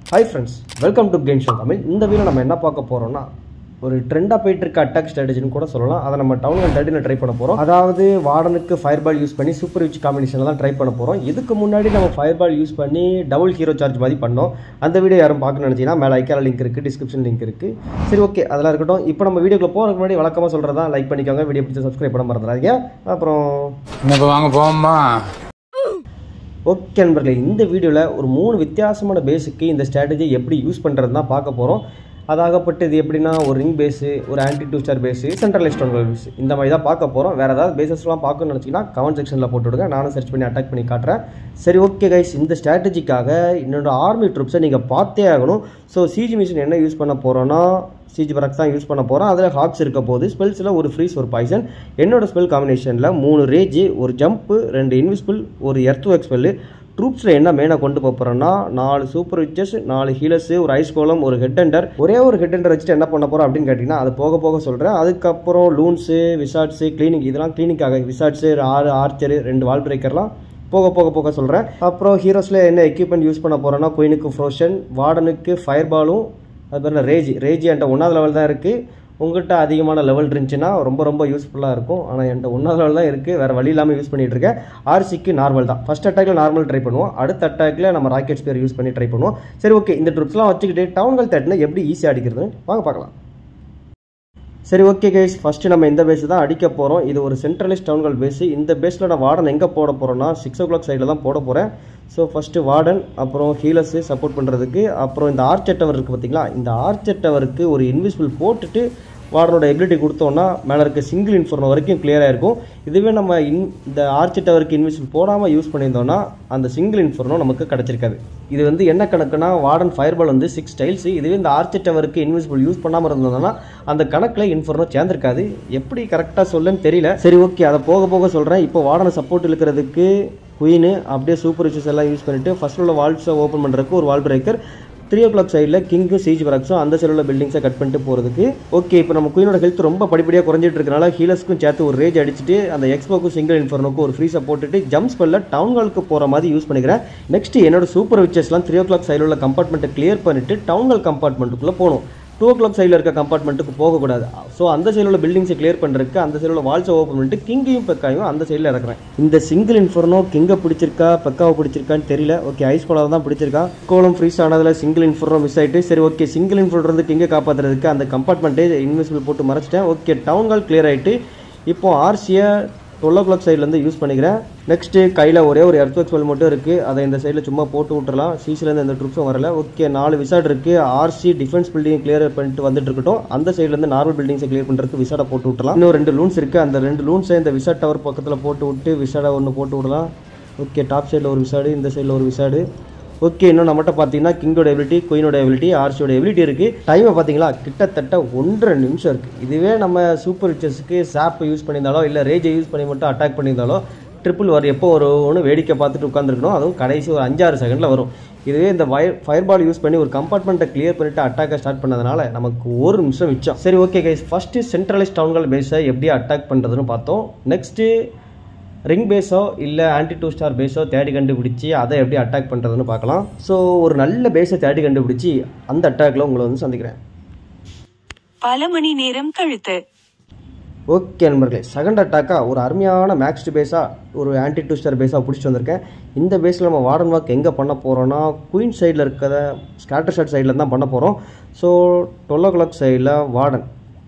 hi friends welcome to game show Tamil இந்த video நம்ம என்ன பார்க்க போகிறோம்னா ஒரு ட்ரெண்டாக போயிட்டு இருக்க அட்டாக் ஸ்ட்ராட்டஜின்னு கூட சொல்லலாம் அதை நம்ம டவுன் அண்ட் தேர்ட்டியில் ட்ரை பண்ண போகிறோம் அதாவது வார்டனுக்கு ஃபயர் பால் யூஸ் பண்ணி சூப்பர் விச் காம்பினேஷனில் தான் ட்ரை பண்ண போகிறோம் இதுக்கு முன்னாடி நம்ம ஃபயர் பால் யூஸ் பண்ணி டபுள் ஹீரோ சார்ஜ் மாதிரி பண்ணோம் அந்த வீடியோ யாரும் பார்க்கணும்னு நினச்சிங்கன்னா மேலே ஐக்கார லிங்க் இருக்குது டிஸ்கிரிப்ஷன் லிங்க் இருக்குது சரி ஓகே அதெல்லாம் இருக்கட்டும் இப்போ நம்ம வீடியோக்குள்ள போகிறதுக்கு முன்னாடி வழக்கமாக சொல்கிறதா லைக் பண்ணிக்கோங்க வீடியோ பிடிச்சி சப்ஸ்கிரைப் பண்ண மறந்துடாதீங்க அப்புறம் இப்போ வாங்க போவோம்மா ஓகே நண்பர்களே இந்த வீடியோவில் ஒரு மூணு வித்தியாசமான பேஸுக்கு இந்த ஸ்ட்ராட்டஜி எப்படி யூஸ் பண்ணுறது தான் பார்க்க போகிறோம் அதாகப்பட்டு இது எப்படின்னா ஒரு ரிங் பேஸு ஒரு anti two star base centralised one base இந்த மாதிரி தான் பார்க்க போகிறோம் வேறு ஏதாவது பேசஸ்லாம் பார்க்கணும்னு நினச்சிங்கன்னா கமெண்ட் செக்ஷனில் போட்டு விடுங்க நானும் சர்ச் பண்ணி அட்டாக் பண்ணி காட்டுறேன் சரி ஓகே கைஸ் இந்த ஸ்ட்ராட்டஜிக்காக என்னோட ஆர்மி ட்ரூப்ஸை நீங்கள் பார்த்தே ஆகணும் ஸோ சிஜி மிஷின் என்ன யூஸ் பண்ண போகிறோன்னா சிஜி பரக்ஸ் தான் யூஸ் பண்ண போகிறோம் அதில் ஹாக்ஸ் இருக்க போது ஸ்பெல்ஸில் ஒரு ஃப்ரீஸ் ஒரு பாய்சன் என்னோட ஸ்பெல் காம்பினேஷனில் மூணு ரேஜ் ஒரு ஜம்ப்பு ரெண்டு இன்விஸ்பிள் ஒரு எர்த் ஒர்க் ஸ்பெல்லு ட்ரூப்ஸில் என்ன மெயினாக கொண்டு போக போகிறோன்னா நாலு சூப்பர் விச்சஸ் நாலு ஹீலர்ஸு ஒரு ஐஸ் கோலம் ஒரு ஹெட் அண்டர் ஒரே ஒரு ஹெட் அண்டர் வச்சுட்டு என்ன பண்ண போகிறோம் அப்படின்னு கேட்டிங்கன்னா அது போக போக சொல்கிறேன் அதுக்கப்புறம் லூன்ஸு விசாட்ஸு கிளீனிக் இதெல்லாம் கிளீனிக்காக விசாட்ஸு ஆறு ஆர்ச்சரு ரெண்டு வால் பிரேக்கர்லாம் போக போக போக சொல்கிறேன் அப்புறம் ஹீரோஸில் என்ன எக்யூப்மெண்ட் யூஸ் பண்ண போகிறோன்னா குயினுக்கு ஃப்ரோஷன் வார்டனுக்கு ஃபயர் பாலும் அது பேர் ரேஜி ரேஜி என்கிட்ட ஒன்றாவது லெவல் தான் இருக்குது உங்கள்கிட்ட அதிகமான லெவல் இருந்துச்சுன்னா ரொம்ப ரொம்ப யூஸ்ஃபுல்லாக இருக்கும் ஆனால் என்கிட்ட ஒன்றாவது லெவல் தான் இருக்குது வேறு வழி இல்லாமல் யூஸ் பண்ணிகிட்டு இருக்கேன் ஆர்சிக்கு நார்மல் தான் ஃபஸ்ட் அட்டாக்கில் நார்மல் ட்ரை பண்ணுவோம் அடுத்த அட்டாக்கில் நம்ம ராக்கெட் ஸ்பியர் யூஸ் பண்ணி ட்ரை பண்ணுவோம் சரி ஓகே இந்த ட்ரிப்ஸ்லாம் வச்சுக்கிட்டு டவுன்கள் தேட்டில் எப்படி ஈஸியாக அடிக்கிறதுன்னு வாங்க பார்க்கலாம் சரி ஓகே கைஸ் ஃபஸ்ட்டு நம்ம இந்த பேஸ் தான் அடிக்க போகிறோம் இது ஒரு சென்ட்ரலைஸ் டவுன்கள் பேஸு இந்த பேஸில் நான் வார்டன் எங்கே போட போகிறேன்னா சிக்ஸ் ஓ கிளாக் சைடில் தான் போட போகிறேன் ஸோ ஃபஸ்ட்டு வார்டன் அப்புறம் ஹீலர்ஸு சப்போர்ட் பண்ணுறதுக்கு அப்புறம் இந்த ஆர்ச்சர் டவர் இருக்குது பார்த்தீங்களா இந்த ஆர்ச்சர் டவருக்கு ஒரு இன்விசிபிள் போட்டுட்டு வார்டனோட எபிலிட்டி கொடுத்தோன்னா மேலே இருக்க சிங்கிள் இன்ஃபர்னோ வரைக்கும் கிளியராக இருக்கும் இதுவே நம்ம இன் இந்த ஆர்ச்சி டவருக்கு இன்விசிபிள் போடாமல் யூஸ் பண்ணியிருந்தோம்னா அந்த சிங்கிள் இன்ஃபர்னோ நமக்கு கிடச்சிருக்காது இது வந்து என்ன கணக்குனா வார்டன் ஃபயர்பால் வந்து சிக்ஸ் ஸ்டைல்ஸ் இதுவே இந்த ஆர்ச்சி டவருக்கு இன்விசிபிள் யூஸ் பண்ணாமல் இருந்தோம்னா அந்த கணக்கில் இன்ஃபர்னோ சேர்ந்திருக்காது எப்படி கரெக்டாக சொல்லுன்னு தெரியல சரி ஓகே அதை போக போக சொல்கிறேன் இப்போ வார்டனை சப்போர்ட் இழுக்கிறதுக்கு குயின் அப்படியே சூப்பர் ரிச்சஸ் எல்லாம் யூஸ் பண்ணிவிட்டு ஃபஸ்ட்டில் உள்ள வால்ஸை ஓப்பன் பண்ணுறதுக்கு ஒரு wall breaker three o'clock சைடில் கிங்கு சீஜ் பராக்ஸும் அந்த சைடில் உள்ள பில்டிங்ஸை கட் பண்ணிட்டு போகிறதுக்கு ஓகே இப்போ நம்ம குயினோட ஹெல்த் ரொம்ப படிப்படியாக குறைஞ்சிட்டு இருக்கனால ஹீலர்ஸ்க்கும் சேர்த்து ஒரு ரேஜ் அடிச்சுட்டு அந்த எக்ஸ்போக்கும் சிங்கிள் இன்ஃபர்னுக்கும் ஒரு ஃப்ரீஸை போட்டுட்டு ஜம்ப் ஸ்பெல்ல டவுன் ஹாலுக்கு போகிற மாதிரி யூஸ் பண்ணிக்கிறேன் நெக்ஸ்ட் என்னோட சூப்பர் விச்சஸ்லாம் த்ரீ ஓ கிளாக் சைடில் உள்ள கம்பார்ட்மெண்ட்டை கிளியர் பண்ணிட்டு டவுன் ஹால் கம்பார்ட்மெண்ட்டுக்குள்ளே போகணும் டூ ஓ கிளாக் சைடில் இருக்க கம்பார்ட்மெண்ட்டுக்கு போகக்கூடாது ஸோ அந்த சைடில் உள்ள பில்டிங்ஸை கிளியர் பண்ணுறதுக்கு அந்த சைடில் உள்ள வால்ஸை ஓப்பன் பண்ணிட்டு கிங்கையும் பெக்காயும் அந்த சைடில் இறக்குறேன் இந்த சிங்கிள் இன்ஃபர்னோ கிங்கை பிடிச்சிருக்கா பெக்காவை பிடிச்சிருக்கான்னு தெரியல ஓகே ஐஸ் கோலாவை தான் பிடிச்சிருக்கா கோலம் ஃப்ரீஸ் ஆனதில் சிங்கிள் இன்ஃபர்னோ மிஸ் ஆகிட்டு சரி ஓகே சிங்கிள் இன்ஃபர்னோ வந்து கிங்கை காப்பாற்றுறதுக்கு அந்த கம்பார்ட்மெண்ட்டே இன்வெஸ்ட்மெண்ட் போட்டு மறைச்சிட்டேன் ஓகே டவுன் ஹால் கிளியர் ஆகிட்டு இப்போ ஆர்சியை டுவெல் ஓ கிளாக் சைட்லேருந்து யூஸ் பண்ணிக்கிறேன் நெக்ஸ்ட்டு கையில் ஒரே ஒரு எர்த் ஸ்பெல் மட்டும் இருக்குது அதை இந்த சைடில் சும்மா போட்டு விட்டுறலாம் சிசிலேருந்து எந்த ட்ரூப்ஸும் வரல ஓகே நாலு விசாட் இருக்குது ஆர்சி டிஃபென்ஸ் பில்டிங் கிளியர் பண்ணிட்டு வந்துட்டு இருக்கட்டும் அந்த சைட்லேருந்து நார்மல் பில்டிங்ஸை கிளியர் பண்ணுறதுக்கு விசாடை போட்டு விட்டுலாம் இன்னும் ரெண்டு லூன்ஸ் இருக்குது அந்த ரெண்டு லூன்ஸை இந்த விசாட் டவர் பக்கத்தில் போட்டு விட்டு விசாடை ஒன்று போட்டு விடலாம் ஓகே டாப் சைடில் ஒரு விசாடு இந்த சைடில் ஒரு விசாடு ஓகே இன்னும் நம்மகிட்ட பார்த்தீங்கன்னா கிங்கோட எபிலிட்டி குயினோட எபிலிட்டி ஆர்சியோட எபிலிட்டி இருக்குது டைமை பார்த்தீங்களா கிட்டத்தட்ட ஒன்றரை நிமிஷம் இருக்குது இதுவே நம்ம சூப்பர் ரிச்சர்ஸுக்கு சாப் யூஸ் பண்ணியிருந்தாலோ இல்லை ரேஜை யூஸ் பண்ணி மட்டும் அட்டாக் பண்ணியிருந்தாலோ ட்ரிபிள் வரும் எப்போ வரும்னு வேடிக்கை பார்த்துட்டு உட்காந்துருக்கணும் அதுவும் கடைசி ஒரு அஞ்சாறு செகண்டில் வரும் இதுவே இந்த ஃபயர் ஃபயர் பால் யூஸ் பண்ணி ஒரு கம்பார்ட்மெண்ட்டை கிளியர் பண்ணிட்டு அட்டாக்கை ஸ்டார்ட் பண்ணதுனால நமக்கு ஒரு நிமிஷம் மிச்சம் சரி ஓகே கைஸ் ஃபஸ்ட்டு சென்ட்ரலைஸ் டவுன்கள் பேஸை எப்படி அட்டாக் பண்ணுறதுன்னு பார்த்தோம் நெக்ஸ்ட்டு ரிங் பேஸோ இல்லை ஆன்டி டூ ஸ்டார் பேஸோ தேடி கண்டுபிடிச்சி அதை எப்படி அட்டாக் பண்ணுறதுன்னு பார்க்கலாம் ஸோ ஒரு நல்ல பேஸை தேடி கண்டுபிடிச்சி அந்த அட்டாக்ல உங்களை வந்து சந்திக்கிறேன் பல மணி நேரம் கழித்து ஓகே நண்பர்களே செகண்ட் அட்டாக்காக ஒரு அருமையான மேக்ஸ்டு பேஸாக ஒரு ஆன்டி டூ ஸ்டார் பேஸாக பிடிச்சிட்டு வந்திருக்கேன் இந்த பேஸில் நம்ம வார்டன் வாக் எங்கே பண்ண போகிறோன்னா குயின் சைடில் இருக்கிற ஸ்கேட்டர் ஷாட் சைடில் தான் பண்ண போகிறோம் ஸோ டுவெல் ஓ கிளாக் சைடில் வார்டன்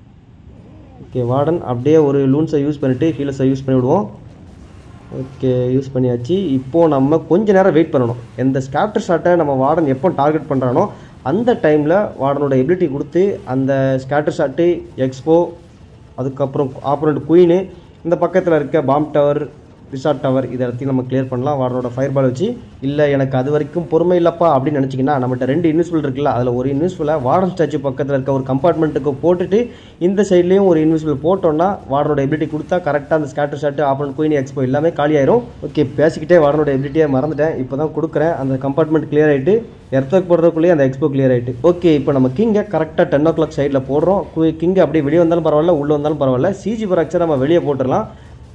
ஓகே வார்டன் அப்படியே ஒரு லூன்ஸை யூஸ் பண்ணிவிட்டு ஹீலர்ஸை யூஸ் பண்ணி விடுவோம் ஓகே யூஸ் பண்ணியாச்சு இப்போது நம்ம கொஞ்ச நேரம் வெயிட் பண்ணணும் எந்த ஸ்கேப்டர் ஷாட்டை நம்ம வார்டன் எப்போ டார்கெட் பண்ணுறானோ அந்த டைமில் வார்டனோட எபிலிட்டி கொடுத்து அந்த ஸ்கேட்டர் ஷாட்டு எக்ஸ்போ அதுக்கப்புறம் ஆப்போனண்ட் குயினு இந்த பக்கத்தில் இருக்க பாம் டவர் ரிசார்ட் டவர் இதை எல்லாத்தையும் நம்ம கிளியர் பண்ணலாம் வார்டனோட ஃபயர் பால் வச்சு இல்லை எனக்கு அது வரைக்கும் பொறுமை இல்லைப்பா அப்படின்னு நினச்சிங்கன்னா நம்மகிட்ட ரெண்டு இன்விசிபிள் இருக்குல்ல அதில் ஒரு இன்விசிபிளை வார்டன் ஸ்டாச்சு பக்கத்தில் இருக்க ஒரு கம்பார்ட்மெண்ட்டுக்கு போட்டுட்டு இந்த சைட்லேயும் ஒரு இன்விசிபிள் போட்டோம்னா வார்டனோட எபிலிட்டி கொடுத்தா கரெக்டாக அந்த scatter shot opponent queen X-bow எல்லாமே காலியாயிரும் ஓகே பேசிக்கிட்டே வார்டனோட எபிலிட்டியை மறந்துட்டேன் இப்போ தான் கொடுக்குறேன் அந்த கம்பார்ட்மெண்ட் கிளியர் ஆகிட்டு எர்த்தக் போடுறதுக்குள்ளேயே அந்த எக்ஸ்போ கிளியர் ஆகிட்டு ஓகே இப்போ நம்ம கிங்கை கரெக்டாக டென் ஓ கிளாக் சைடில் போடுறோம் கிங் அப்படியே வெளியே வந்தாலும் பரவாயில்ல உள்ளே வந்தாலும் பரவாயில்ல சிஜி ப்ராக்சர் நம்ம வெளியே போட்டுடலாம்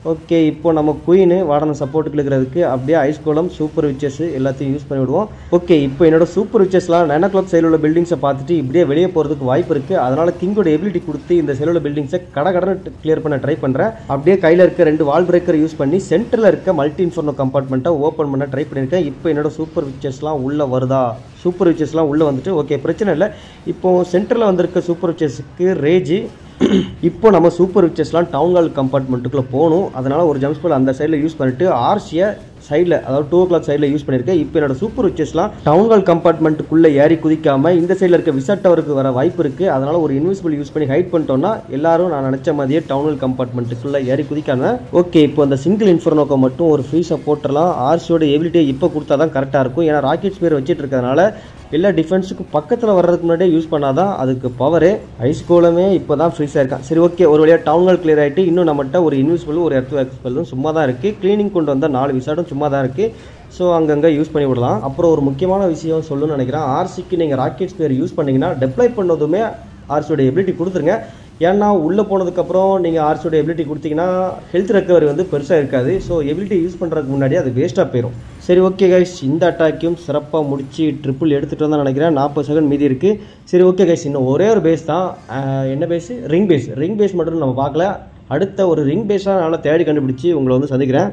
ஓகே இப்போ நம்ம குயின் வாடனை சப்போர்ட்டுக்கு இருக்கிறதுக்கு அப்படியே ஐஸ் கோலம் சூப்பர் விச்சஸ் எல்லாத்தையும் யூஸ் பண்ணி விடுவோம் ஓகே இப்போ என்னோட சூப்பர் விச்சஸ்லாம் நைன் கிளப் சைடில் உள்ள பில்டிங்ஸை பார்த்துட்டு இப்படியே வெளியே போகிறதுக்கு வாய்ப்பு இருக்குது அதனால் கிங்கோட எபிலிட்டி கொடுத்து இந்த சைடில் உள்ள பில்டிங்ஸை கட கடன்னு கிளியர் பண்ண ட்ரை பண்ணுறேன் அப்படியே கையில் இருக்க ரெண்டு வால் பிரேக்கர் யூஸ் பண்ணி சென்டரில் இருக்க மல்டி இன்ஃபர்னோ கம்பார்ட்மெண்ட்டை ஓப்பன் பண்ண ட்ரை பண்ணியிருக்கேன் இப்போ என்னோட சூப்பர் விச்சஸ்லாம் உள்ளே வருதா சூப்பர் விச்சஸ்லாம் உள்ளே வந்துட்டு ஓகே பிரச்சனை இல்லை இப்போ சென்டரில் வந்திருக்க சூப்பர் விச்சஸ்க்கு ரேஜ் இப்போ நம்ம சூப்பர் விச்சஸ்லாம் டவுன் ஹால் கம்பார்ட்மெண்ட்டுக்குள்ளே போகணும் அதனால் ஒரு ஜம்ப் ஸ்பெல் அந்த சைடில் யூஸ் பண்ணிட்டு ஆர்சியை சைடில் அதாவது டூ ஓ கிளாக் சைடில் யூஸ் பண்ணியிருக்கேன் இப்போ என்னோட சூப்பர் விச்சஸ்லாம் டவுன் ஹால் கம்பார்ட்மெண்ட்டுக்குள்ளே ஏறி குதிக்காமல் இந்த சைடில் இருக்க விசா டவருக்கு வர வாய்ப்பு இருக்குது அதனால் ஒரு இன்விசிபிள் யூஸ் பண்ணி ஹைட் பண்ணிட்டோம்னா எல்லாரும் நான் நினச்ச மாதிரியே டவுன் ஹால் கம்பார்ட்மெண்ட்டுக்குள்ளே ஏறி குதிக்காம ஓகே இப்போ அந்த சிங்கிள் இன்ஃபர்னோக்கை மட்டும் ஒரு ஃப்ரீஸை போட்டுடலாம் ஆர்சியோட எபிலிட்டியை இப்போ கொடுத்தா தான் கரெக்டாக இருக்கும் ஏன்னா ராக்கெட் ஸ்பியர் வச்சுட்டு இருக்கிறதுனால எல்லா டிஃபென்ஸுக்கும் பக்கத்தில் வர்றதுக்கு முன்னாடியே யூஸ் பண்ணாதான் அதுக்கு பவரு ஐஸ் கோலமே இப்போ தான் ஃப்ரீஸாக இருக்கான் சரி ஓகே ஒரு வழியாக டவுன்கள் கிளியர் ஆகிட்டு இன்னும் நம்மகிட்ட ஒரு இன்விசிபிள் ஒரு எர்த் எக்ஸ்பெல்லும் சும்மா தான் இருக்குது க்ளீனிங் கொண்டு வந்த நாலு விசாடும் சும்மா தான் இருக்குது ஸோ அங்கங்கே யூஸ் பண்ணி விடலாம் அப்புறம் ஒரு முக்கியமான விஷயம் சொல்லணும்னு நினைக்கிறேன் ஆர்சிக்கு நீங்கள் ராக்கெட் ஸ்பியர் யூஸ் பண்ணீங்கன்னா டெப்ளை பண்ணதுமே ஆர்சியோட எபிலிட்டி கொடுத்துருங்க ஏன்னா உள்ளே போனதுக்கப்புறம் நீங்கள் ஆர்சியோட எபிலிட்டி கொடுத்தீங்கன்னா ஹெல்த் ரெக்கவரி வந்து பெருசாக இருக்காது ஸோ எபிலிட்டி யூஸ் பண்ணுறதுக்கு முன்னாடி அது வேஸ்ட்டாக போயிடும் சரி ஓகே கைஸ் இந்த அட்டாக்கையும் சிறப்பாக முடிச்சு ட்ரிபிள் எடுத்துகிட்டு வந்தால் நினைக்கிறேன் நாற்பது செகண்ட் மீதி இருக்குது சரி ஓகே கைஸ் இன்னும் ஒரே ஒரு பேஸ் தான் ஆஹ் என்ன base ring base ring base மட்டும் நம்ம பார்க்கல அடுத்த ஒரு ரிங் பேஸாக நல்லா தேடி கண்டுபிடிச்சி உங்களை வந்து சந்திக்கிறேன்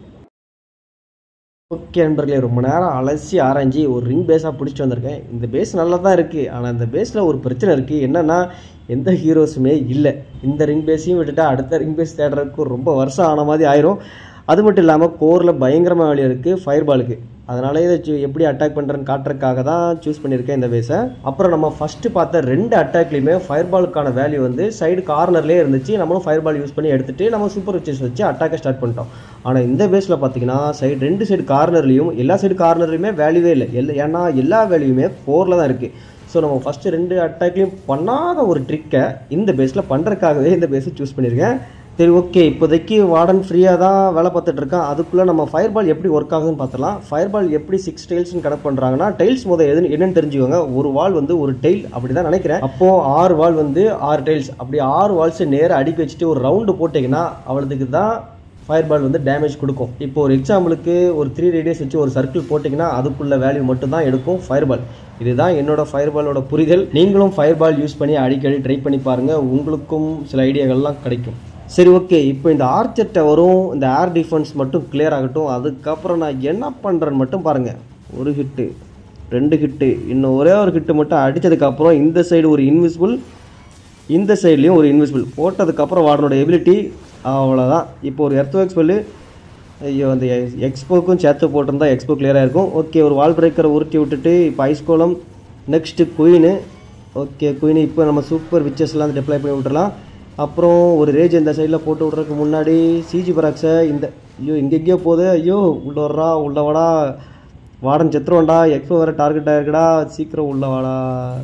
ஓகே நண்பர்களே ரொம்ப நேரம் அலசி ஆராய்ஞ்சி ஒரு ரிங் பேஸாக பிடிச்சிட்டு வந்திருக்கேன் இந்த பேஸ் நல்லா தான் இருக்குது ஆனால் இந்த பேஸில் ஒரு பிரச்சனை இருக்குது என்னென்னா எந்த ஹீரோஸுமே இல்லை இந்த ரிங் பேஸையும் விட்டுட்டா அடுத்த ரிங் பேஸ் தேடுறதுக்கு ரொம்ப வருஷம் ஆன மாதிரி ஆயிரும் அது மட்டும் இல்லாமல் கோரில் பயங்கரமாக வேலையாக இருக்குது ஃபயர் பாலுக்கு அதனால இதை சு- எப்படி அட்டாக் பண்ணுறேன்னு காட்டுறதுக்காக தான் சூஸ் பண்ணியிருக்கேன் இந்த பேஸை அப்புறம் நம்ம ஃபஸ்ட்டு பார்த்த ரெண்டு அட்டாக்லையுமே ஃபயர் பாலுக்கான வேல்யூ வந்து சைடு கார்னர்லேயே இருந்துச்சு நம்மளும் ஃபயர் பால் யூஸ் பண்ணி எடுத்துட்டு நம்ம சூப்பர் விச்சஸ் வச்சு அட்டாக்கை ஸ்டார்ட் பண்ணிட்டோம் ஆனால் இந்த பேஸில் பார்த்தீங்கன்னா சைடு ரெண்டு சைடு கார்னர்லேயும் எல்லா சைடு கார்னர்லையுமே வேல்யூவே இல்லை எல்லா ஏன்னா எல்லா வேல்யூமே ஃபோரில் தான் இருக்குது ஸோ நம்ம ஃபஸ்ட்டு ரெண்டு அட்டாக்லையும் பண்ணாத ஒரு ட்ரிக்கை இந்த பேஸில் பண்ணுறதுக்காகவே இந்த பேஸை சூஸ் பண்ணியிருக்கேன் சரி ஓகே இப்போதைக்கு வார்டன் ஃப்ரீயாக தான் வேலை பார்த்துட்டு இருக்கான் அதுக்குள்ளே நம்ம ஃபயர் பால் எப்படி ஒர்க் ஆகுதுன்னு பார்த்துலாம் ஃபயர் பால் எப்படி சிக்ஸ் டைல்ஸ்னு கனெக்ட் பண்ணுறாங்கன்னா டைல்ஸ் முதல் எது என்னன்னு தெரிஞ்சுக்கோங்க ஒரு வால் வந்து ஒரு டைல் அப்படி தான் நினைக்கிறேன் அப்போது ஆறு வால் வந்து ஆறு டைல்ஸ் அப்படி ஆறு வால்ஸை நேராக அடுக்கி வச்சுட்டு ஒரு ரவுண்டு போட்டிங்கன்னா அவளுக்கு தான் ஃபயர் பால் வந்து டேமேஜ் கொடுக்கும் இப்போ ஒரு எக்ஸாம்பிளுக்கு ஒரு த்ரீ ரேடியஸ் வச்சு ஒரு சர்க்கிள் போட்டிங்கன்னா அதுக்குள்ள வேல்யூ மட்டும் தான் எடுக்கும் ஃபயர் பால் இதுதான் என்னோட ஃபயர் பாலோட புரிதல் நீங்களும் ஃபயர் பால் யூஸ் பண்ணி அடிக்கடி ட்ரை பண்ணி பாருங்கள் உங்களுக்கும் சில ஐடியாக்கள்லாம் கிடைக்கும் சரி ஓகே இப்போ இந்த ஆர்ச்சர் டவரும் இந்த ஏர் டிஃபென்ஸ் மட்டும் கிளியர் ஆகட்டும் அதுக்கப்புறம் நான் என்ன பண்ணுறேன்னு மட்டும் பாருங்கள் ஒரு ஹிட்டு ரெண்டு ஹிட்டு இன்னும் ஒரே ஒரு ஹிட்டு மட்டும் அடித்ததுக்கப்புறம் இந்த சைடு ஒரு இன்விசிபிள் இந்த சைட்லேயும் ஒரு இன்விசிபிள் போட்டதுக்கப்புறம் வார்டனோட எபிலிட்டி அவ்வளோதான் இப்போ ஒரு எர்த் ஸ்பெல்லு ஐயோ அந்த எக்ஸ்போக்கும் சேர்த்து போட்டிருந்தா எக்ஸ்போ கிளியராக இருக்கும் ஓகே ஒரு வால் பிரேக்கரை உருட்டி விட்டுட்டு இப்போ ice golem next queen okay queen இப்போ நம்ம சூப்பர் விச்சஸ்லாம் வந்து டெப்ளை பண்ணி விட்டுறலாம் அப்புறம் ஒரு ரேஜ் இந்த சைடில் போட்டு விட்றதுக்கு முன்னாடி சிஜி பராக்ஸை இந்த ஐயோ எங்கெங்கேயோ போகுது ஐயோ உள்ள வர்றா உள்ள வாடா வார்டன் செத்துருவான்டா எக்ஸ்போ வேறு டார்கெட் ஆகிருக்குடா சீக்கிரம் உள்ள வாடா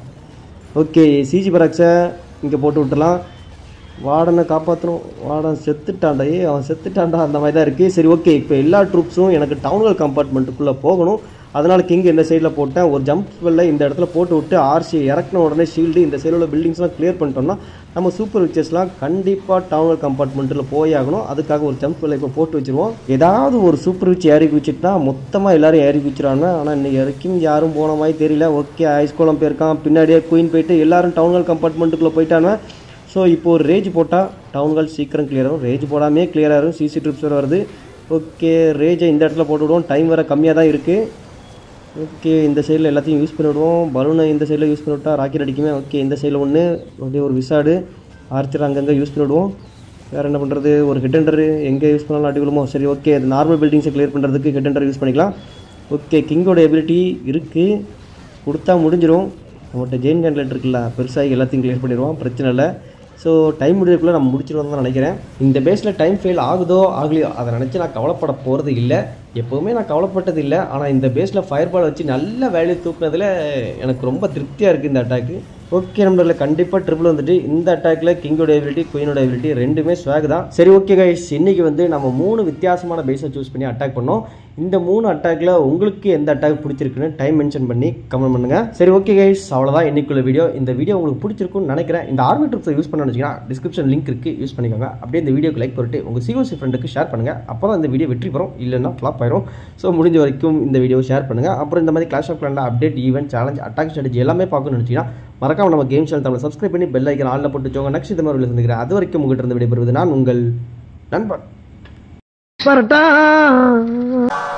ஓகே சிஜி பராக்ஸை இங்கே போட்டு விட்டுலாம் வார்டனை காப்பாற்றணும் வார்டன் செத்துட்டான்டா ஏய் அவன் செத்துட்டான்டா அந்த மாதிரி தான் இருக்குது சரி ஓகே இப்போ எல்லா ட்ரூப்ஸும் எனக்கு டவுன்ஹால் கம்பார்ட்மெண்ட்டுக்குள்ளே போகணும் அதனால் கிங் இந்த சைடில் போட்டேன் ஒரு ஜம்ப் ஸ்பெல்ல இந்த இடத்துல போட்டு விட்டு ஆர்சி இறக்குன உடனே ஷீல்டு இந்த சைடில் உள்ள பில்டிங்ஸ்லாம் கிளியர் பண்ணிட்டோம்னா நம்ம சூப்பர் விச்சஸ்லாம் கண்டிப்பாக டவுன்ஹால் கம்பார்ட்மெண்ட்டில் போய் ஆகணும் அதுக்காக ஒரு ஜம்ப் ஸ்பெல்லை இப்போ போட்டு வச்சிருவோம் ஏதாவது ஒரு சூப்பர் விச் ஏறி குச்சிட்டா மொத்தமாக எல்லாரும் ஏறி குச்சிடுறாங்க ஆனால் இன்னைக்கு வரைக்கும் யாரும் போன மாதிரி தெரியல ஓகே ஐஸ்கோலம் போயிருக்கான் பின்னாடியே குயின் போயிட்டு எல்லாரும் டவுன்ஹால் கம்பார்ட்மெண்ட்டுக்குள்ளே போயிட்டாங்க ஸோ இப்போ ஒரு ரேஜ் போட்டால் டவுன்கள் சீக்கிரம் clear ஆகும் ரேஜ் போடாமே clear ஆகும் சிசி ட்ரிப்ஸ் வருது ஓகே ரேஜை இந்த இடத்துல போட்டு விடுவோம் டைம் வேறு கம்மியாக தான் இருக்குது ஓகே இந்த சைடில் எல்லாத்தையும் யூஸ் பண்ணி விடுவோம் பலூனை இந்த சைடில் யூஸ் பண்ணி விட்டா ராக்கெட் அடிக்குமே ஓகே இந்த சைடில் ஒன்று அப்படியே ஒரு விசாடு ஆர்ச்சர் அங்கங்கே யூஸ் பண்ணி விடுவோம் வேறு என்ன பண்ணுறது ஒரு ஹெட்டண்டரு எங்கே யூஸ் பண்ணாலும் அடிக்கலுமோ சரி ஓகே அது நார்மல் பில்டிங்ஸை கிளியர் பண்ணுறதுக்கு ஹெட்டண்டர் யூஸ் பண்ணிக்கலாம் ஓகே கிங்கோட எபிலிட்டி இருக்குது கொடுத்தா முடிஞ்சிடும் நம்மகிட்ட ஜெயின் கேண்ட்லெட் இருக்குல்ல பெருசாக எல்லாத்தையும் கிளியர் பண்ணிடுவோம் பிரச்சனை இல்லை ஸோ டைம் முடியறதுக்குள்ளே நம்ம முடிச்சிடுவோம் தான் நினைக்கிறேன் இந்த பேஸில் டைம் ஃபெயில் ஆகுதோ ஆகலையோ அதை நினச்சி நான் கவலைப்பட போகிறது இல்லை எப்போவுமே நான் கவலைப்பட்டது இல்லை ஆனால் இந்த பேஸில் ஃபயர் பால் வச்சு நல்ல வேல்யூ தூக்குனதில் எனக்கு ரொம்ப திருப்தியாக இருக்குது இந்த அட்டாக்கு ஓகே நம்பரில் கண்டிப்பாக ட்ரிபிள் வந்துட்டு இந்த அட்டாக்கில் கிங்கோட எபிலிட்டி குயினோட எபிலிட்டி ரெண்டுமே ஸ்வாக் தான் சரி ஓகே கைஸ் இன்னைக்கு வந்து நம்ம மூணு வித்தியாசமான பேஸை சூஸ் பண்ணி அட்டாக் பண்ணோம் இந்த மூணு அட்டாக்ல உங்களுக்கு எந்த அட்டாக் பிடிச்சிருக்குன்னு டைம் மென்ஷன் பண்ணி கமெண்ட் பண்ணுங்க சரி ஓகே கைஸ் அவ்வளோதான் இன்னைக்குள்ள வீடியோ இந்த வீடியோ உங்களுக்கு பிடிச்சிருக்கும்னு நினைக்கிறேன் இந்த ஆர்மி ட்ரிப்ஸை யூஸ் பண்ண வச்சுன்னா டிஸ்கிரிப்ஷன் லிங்க் இருக்கு யூஸ் பண்ணிக்கோங்க அப்படியே இந்த வீடியோக்கு லைக் பண்ணிட்டு உங்கள் சிஓசி ஃப்ரெண்டுக்கு ஷேர் பண்ணுங்க அப்போ தான் இந்த வீடியோ வெற்றி பெறும் இல்லைன்னா ஃப்ளாப் ஆயிரும் ஸோ முடிஞ்ச வரைக்கும் இந்த வீடியோ ஷேர் பண்ணுங்க அப்புறம் இந்த மாதிரி கிளாஷ் ஆஃப் கிளாண்டில் update event challenge attack strategy எல்லாமே பார்க்கணும்னு நினச்சிங்கன்னா மறக்காம நம்ம கேம் சேனல் தமிழ் சப்ஸ்கிரைப் பண்ணி பெல் ஐக்கன் ஆளில் போட்டு வச்சோங்க நெக்ஸ்ட் இந்த மாதிரி சந்திக்கிறேன் அது வரைக்கும் உங்கள்கிட்ட இருந்து விடைபெறுவது நான் உங்கள் நண்பன் பரட்டா